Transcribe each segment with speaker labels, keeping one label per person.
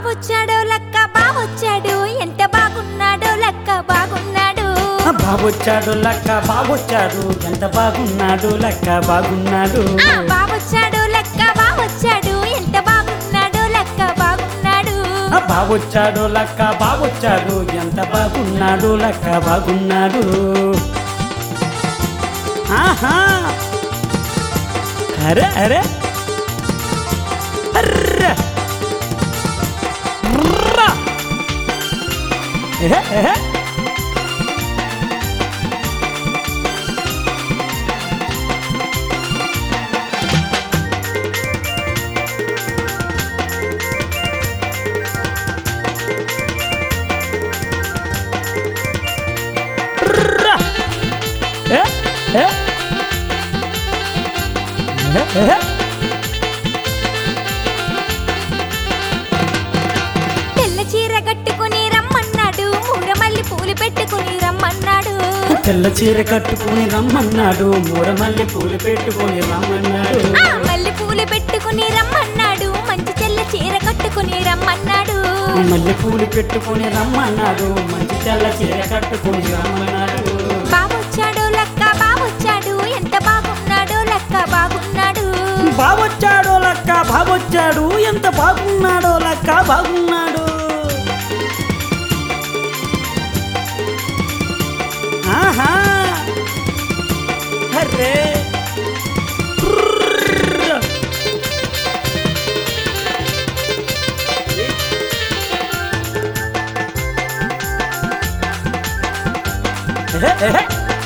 Speaker 1: బాబొచ్చాడో లక్క బాబొచ్చాడు ఎంత బాగున్నాడో లక్క బాగున్నాడు
Speaker 2: ఆ బాబొచ్చాడు లక్క బాబొచ్చాడు ఎంత బాగున్నాడు లక్క బాగున్నాడు
Speaker 1: ఆ బాబొచ్చాడు లక్క బాబొచ్చాడు ఎంత బాగున్నాడో లక్క బాగున్నాడు
Speaker 2: ఆ బాబొచ్చాడు లక్క బాబొచ్చాడు ఎంత బాగున్నాడు లక్క బాగున్నాడు ఆహా అరే అరే అర్ర ర్రా. ఎహె, ఎహె. ర్రా. ఎ, ఎ. ఎహె, ఎహె.
Speaker 1: తెల్ల చీర కట్టుకుని రమ్మన్నాడు మూరమల్లి పూలు పెట్టుకుని రమ్మన్నాడు
Speaker 2: తెల్ల చీర కట్టుకుని రమ్మన్నాడు మూడమల్లి పూలు పెట్టుకుని రమ్మన్నాడు
Speaker 1: ఆ మల్లె పూలు పెట్టుకుని రమ్మన్నాడు మంచి తెల్ల చీర కట్టుకుని రమ్మన్నాడు
Speaker 2: మల్లె పూలు పెట్టుకుని రమ్మన్నాడు మంచి తెల్ల చీర కట్టుకుని రమ్మన్నాడు
Speaker 1: బాబొచ్చాడు లక్క బాబొచ్చాడు ఎంత బాగున్నాడో లక్క బాగున్నాడు
Speaker 2: బాబొచ్చాడు లక్క బాబొచ్చాడు ఎంత బాగున్నాడో లక్క బాగున్నాడు ఆహా అరే ర్ర. ఎహె, ఎహె.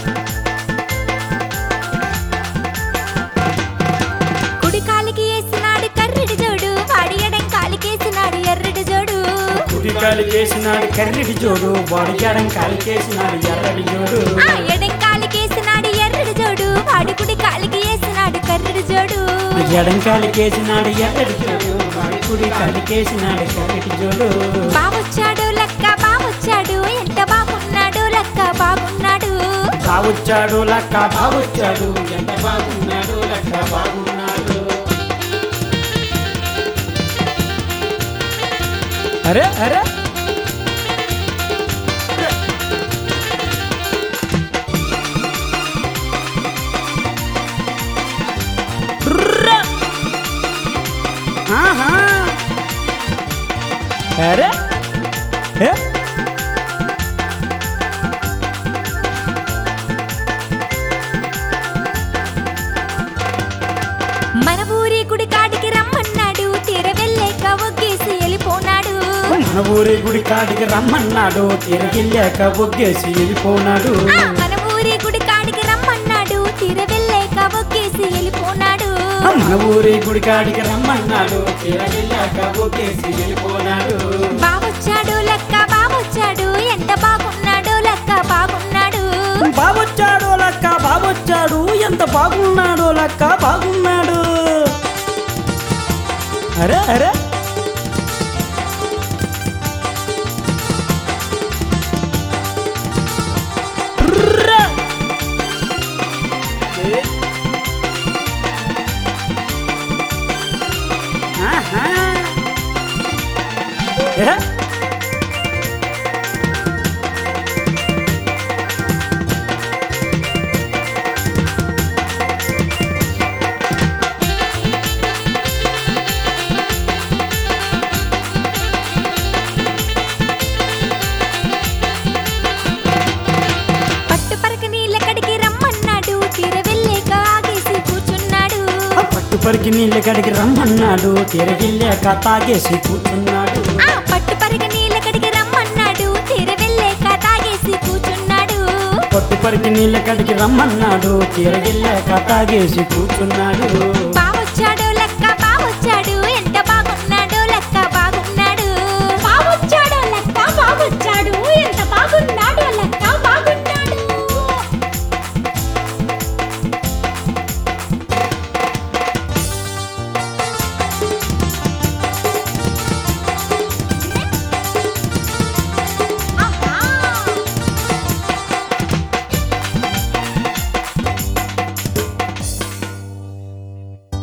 Speaker 1: కుడి కాలికి వేసినాడు కర్రెడి జోడు వాడి ఎడం కాలికేసినాడు ఎర్రడి జోడు
Speaker 2: కుడి కాలు చేసినాడు కర్రెడి జోడు వాడి ఎడం కాలు చేసినాడు ఎర్రడి జోడు
Speaker 1: ఆ ఎడం కాలికేసినాడు ఎర్రడి జోడు వాడి కుడి కాలికి వేసినాడు కర్రెడి జోడు
Speaker 2: ఎడం కాలు కేసినాడు ఎర్రడి జోడు వాడి కుడి కాలు కేసినాడు కర్రెడి జోడు
Speaker 1: బాబొచ్చాడు లక్క బాబొచ్చాడు ఎంత బాగున్నాడు లక్క బాగున్నాడు
Speaker 2: బావొచ్చాడు లక్క బావొచ్చాడు ఎంత బాగున్నాడు లక్క బాగున్నాడు అరే అరే ర్ర. ఆహా అరే ఏ
Speaker 1: మన ఊరి గుడి కాడికి రమ్మన్నాడు తీర వెళ్ళాక ఒగ్గేసి వెళ్ళిపోనాడు
Speaker 2: మన ఊరి గుడి కాడికి రమ్మన్నాడు తిరిగిల్లాక ఒగ్గేసి వెళ్ళిపోనాడు
Speaker 1: ఆ మన ఊరి గుడి కాడికి రమ్మన్నాడు తీర వెళ్ళాక ఒగ్గేసి వెళ్ళిపోనాడు
Speaker 2: మన ఊరి గుడి కాడికి రమ్మన్నాడు తిరిగిల్లాక ఒగ్గేసి వెళ్ళిపోనాడు
Speaker 1: బాబొచ్చాడు లక్క బాబొచ్చాడు ఎంత బాగున్నాడో లక్క బాగున్నాడు
Speaker 2: బాబొచ్చాడు లక్క బాబొచ్చాడు ఎంత బాగున్నాడు లక్క బాగున్నాడు అరే అరే ర్ర. ఆహా. ఏ?
Speaker 1: పట్టు పరక నీళ్ళ కడికి రమ్మన్నాడు తీర వెళ్ళాక ఆగేసి కూర్చున్నాడు
Speaker 2: ఆ పట్టుపరికి నీళ్ళ కడికి రమ్మన్నాడు తిరిగిల్లాక తాగేసి కూర్చున్నాడు
Speaker 1: ఆ పట్టు పరక నీళ్ళ కడికి రమ్మన్నాడు తీర వెళ్ళాక తాగేసి కూర్చున్నాడు
Speaker 2: పట్టుపరికి నీళ్ళ కడికి రమ్మన్నాడు తిరిగిల్లాక తాగేసి కూర్చున్నాడు
Speaker 1: బావొచ్చాడు లక్క బావొచ్చాడు ఎంత బాగున్నాడో లక్క బాగున్నాడు బావొచ్చాడు లక్క బావొచ్చాడు ఎంత బాగున్నాడో లక్క బాగున్నాడు ఆహా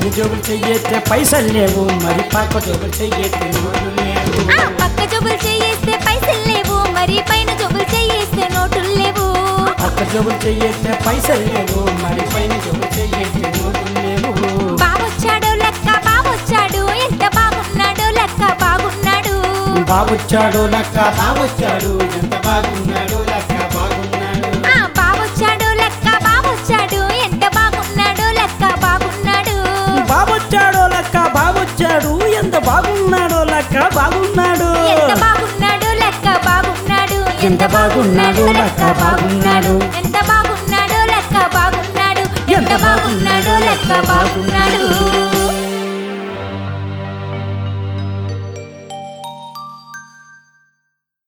Speaker 2: పైన జోబులు చెయ్యేస్తే పైసలు లేవు మరి పక్క జోబులు చెయ్యేస్తే నోట్లు లేవు
Speaker 1: ఆ పక్క జబ్బులు చేయేస్తే పైసలు లేవు మరి పైన జబ్బులు చేయేస్తే నోటులు లేవు
Speaker 2: పక్క జోబులు చెయ్యేస్తే పైసలు లేవు మరి పైన జోబులు చెయ్యేస్తే నోట్లు లేవు
Speaker 1: బాబొచ్చాడు లెక్క బాబొచ్చాడు ఎంత బాగున్నాడో లెక్క బాగున్నాడు
Speaker 2: బాబొచ్చాడు లక్క బాబొచ్చాడు ఎంత బాగున్నాడు లక్క బాగున్నాడు
Speaker 1: ఆ బాబొచ్చాడు లెక్క బాబొచ్చాడు ఎంత బాగున్నాడో లెక్క బాగున్నాడు
Speaker 2: బాబొచ్చాడు లక్క బాబొచ్చాడు ఎంత బాగున్నాడో లక్క బాగున్నాడు
Speaker 1: ఎంత బాగున్నాడో లెక్క బాగున్నాడు
Speaker 2: ఎంత బాగున్నాడో లెక్క బాగున్నాడు
Speaker 1: ఎంత బాగున్నాడో లెక్క బాగున్నాడు ఎంత బాగున్నాడో లెక్క బాగున్నాడు